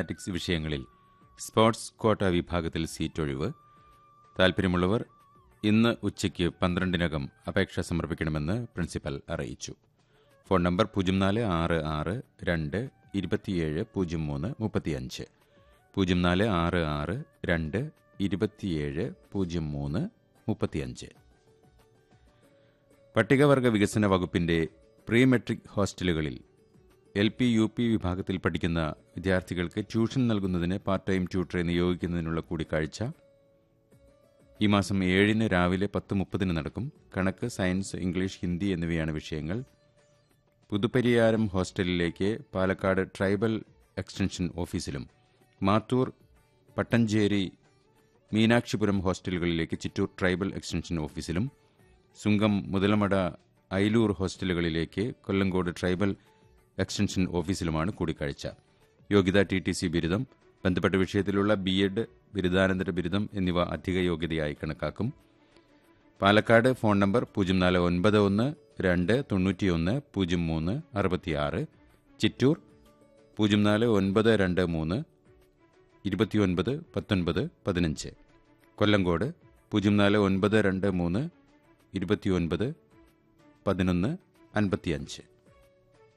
mathematics വിഷയങ്ങളിൽ sports quota വിഭാഗത്തിൽ സീറ്റൊഴിവ് താൽപ്പര്യമുള്ളവർ ഇന്ന് ഉച്ചയ്ക്ക് പന്ത്രണ്ടിനകം അപേക്ഷ സമർപ്പിക്കണമെന്ന് പ്രിൻസിപ്പൽ അറിയിച്ചു ഫോൺ നമ്പർ പൂജ്യം നാല് ആറ് ആറ് രണ്ട് ഇരുപത്തിയേഴ് പൂജ്യം മൂന്ന് മുപ്പത്തിയഞ്ച് പൂജ്യം നാല് ആറ് ആറ് രണ്ട് ഇരുപത്തിയേഴ് പൂജ്യം മൂന്ന് മുപ്പത്തിയഞ്ച് പട്ടികവർഗ വികസന വകുപ്പിന്റെ പ്രീ മെട്രിക് ഹോസ്റ്റലുകളിൽ എൽ പി യു പി വിഭാഗത്തിൽ പഠിക്കുന്ന വിദ്യാർത്ഥികൾക്ക് ട്യൂഷൻ നൽകുന്നതിന് പാർട്ട് ടൈം ട്യൂട്ടറെ നിയോഗിക്കുന്നതിനുള്ള കൂടിക്കാഴ്ച ഈ മാസം ഏഴിന് രാവിലെ പത്ത് മുപ്പതിന് നടക്കും കണക്ക് സയൻസ് ഇംഗ്ലീഷ് ഹിന്ദി എന്നിവയാണ് വിഷയങ്ങൾ പുതുപ്പരിയാരം ഹോസ്റ്റലിലേക്ക് പാലക്കാട് ട്രൈബൽ എക്സ്റ്റൻഷൻ ഓഫീസിലും മാത്തൂർ പട്ടഞ്ചേരി മീനാക്ഷിപുരം ഹോസ്റ്റലുകളിലേക്ക് ചിറ്റൂർ ട്രൈബൽ എക്സ്റ്റൻഷൻ ഓഫീസിലും സുങ്കം മുതലമട ഐലൂർ ഹോസ്റ്റലുകളിലേക്ക് കൊല്ലങ്കോട് ട്രൈബൽ എക്സ്റ്റൻഷൻ ഓഫീസിലുമാണ് കൂടിക്കാഴ്ച യോഗ്യത ടി ടി സി ബിരുദം ബന്ധപ്പെട്ട വിഷയത്തിലുള്ള ബി എഡ് ബിരുദാനന്തര ബിരുദം എന്നിവ അധിക യോഗ്യതയായി കണക്കാക്കും പാലക്കാട് ഫോൺ നമ്പർ പൂജ്യം നാല് ഒൻപത് ഒന്ന് രണ്ട് തൊണ്ണൂറ്റിയൊന്ന് പൂജ്യം മൂന്ന് അറുപത്തിയാറ് ചിറ്റൂർ പൂജ്യം നാല് ഒൻപത് രണ്ട് മൂന്ന് ഇരുപത്തിയൊൻപത് പത്തൊൻപത് പതിനഞ്ച് കൊല്ലങ്കോട് പൂജ്യം നാല് ഒൻപത് രണ്ട് മൂന്ന് ഇരുപത്തിയൊൻപത് പതിനൊന്ന് അൻപത്തിയഞ്ച്